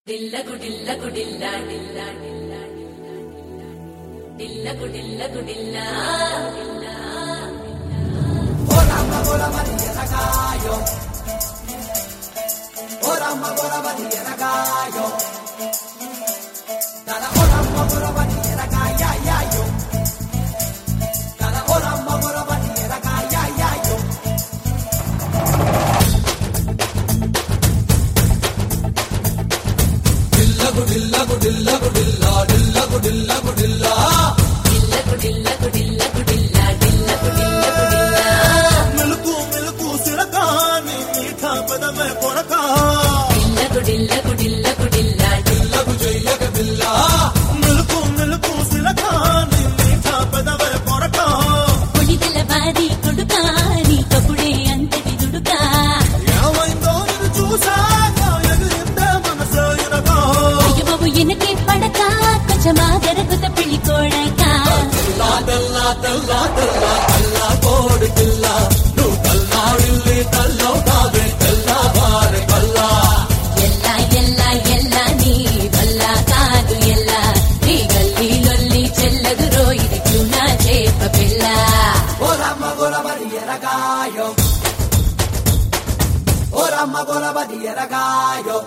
డిల్లకు డిల్లకు డిల్లా డిల్లా డిల్లా డిల్లకు డిల్లకు డిల్లా డిల్లా డిల్లకు డిల్లకు డిల్లకు డిల్లా డిల్లకు డిల్లకు డిల్లా మెలుకు మెలుకు సిరకాని మీఠా పదమే కొరక డిల్లకు డిల్లకు డిల్లకు డిల్లా పిల్లకు చెయ్యక పిల్ల మెలుకు మెలుకు సిరకాని మీఠా పదమే కొరక కొడిదల బాది కొడుకా నీ కపుడే అంతటి దుడుకా ఏమైందో నేను చూసాక ఎగిరిందే మనసు ఎనక అయ్యబాబు ఎనకే పడక కొంచెమా గరగుత పెళ్లి కోడక తెల్లా తెల్లా తెల్లా తెల్లా తెల్లా కోడి పిల్ల నువ్వు తల్లాడిల్లి తల్లో కాదే తెల్లా వారి కల్లా ఎల్లా ఎల్లా ఎల్లా నీ వల్ల కాదు ఎల్లా నీ గల్లీ లొల్లి చెల్లదు రోయిది క్యూనా చేప పిల్ల ఓరమ్మ గొలబడి ఎరగాయో ఓరమ్మ గొలబడి ఎరగాయో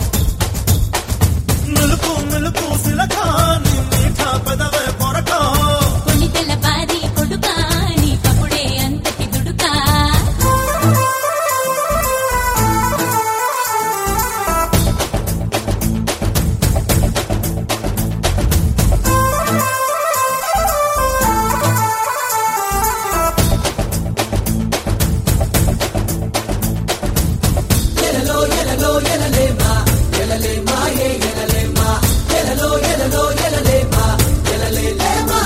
మెలుకు మెలుకు సిరకాని మీఠా పదమే కొరక కొడిదల బాది కొడుకా నీ కపుడే అంతటి దుడుకా ఎలలో ఎలలో ఎలలేమా ఎలలేమా ఏ ఎలలేమా ఎలలో ఎలలో ఎలలేమా ఎలలేమా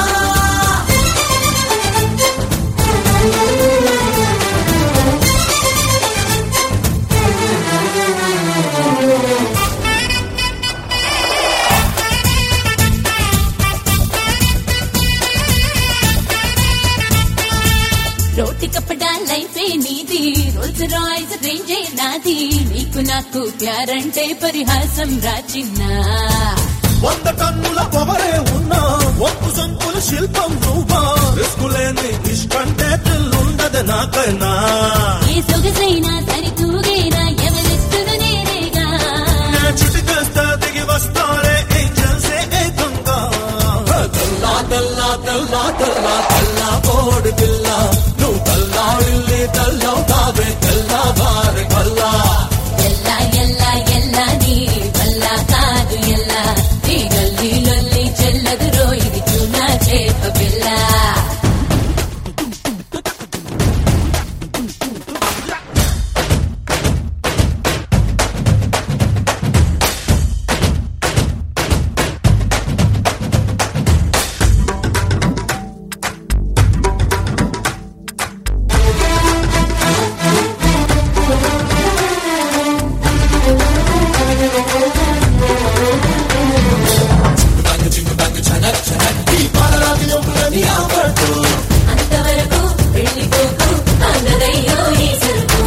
రోటి కప్పడా లైఫే నీది రోల్స్ రాయ్స్ రేంజే నాది నీకు నాకు ప్యారంటే పరిహాసం రాచిన్నా వంద టన్నుల పొగరే ఉన్నా ఒప్పు సంపుల శిల్పం నువ్వా రిస్కులేని ఇష్టంటే తెల్లుండదు నాకైనా ఏ సొగసైనా సరితూగైనా ఎవరెత్తును నేనేగా నే చిటికేస్తే దిగి వస్తారే ఏంజల్సే ఏకంగా తెల్లా తెల్లా తెల్లా తెల్లా తెల్లా కోడి పిల్ల నువ్వు తల్లాడిల్లి తెల్లవు కావే తెల్లా వారి కల్లా ఎల్లా ఎల్లా ఎల్లా నీ వల్ల కాదు ఎల్లా నీ గల్లీ లొల్లి చెల్లదు రోయిది చూనా చేప పిల్ల అంతవరకు వెళ్ళిపోకు అందరయ్యో ఈ సరుకు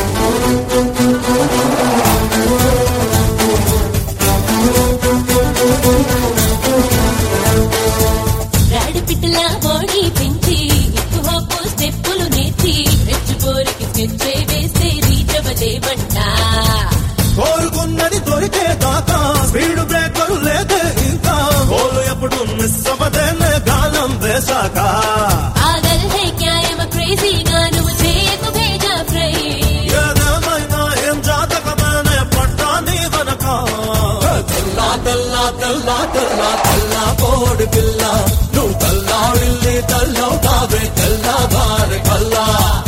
రాడి పిట్టలా బాడీ పెంచి హిప్ హాప్ స్టెప్పులు నేర్చి రెచ్చిపోరికి స్కెచ్చే వేస్తే రీచవలేవంటా కోరుకున్నది దొరికే దాకా స్పీడ్ బ్రేకర్ లేదే ఇంకా గోలు ఎప్పుడు మిస్ అవ్వదేనే గాలం వేశాక పాగల్ హే క్యా ఎమ క్రేజీగా నువ్వు చేయకు భేజా ఫ్రై ఏదేమైనా ఏం జాతకమేనే పడ్డా నీ వెనక తెల్లా తెల్లా తెల్లా తెల్లా తెల్లా కోడి పిల్ల నువ్వు తల్లాడిల్లి తల్లవు కావే తెల్లా వారి కల్లా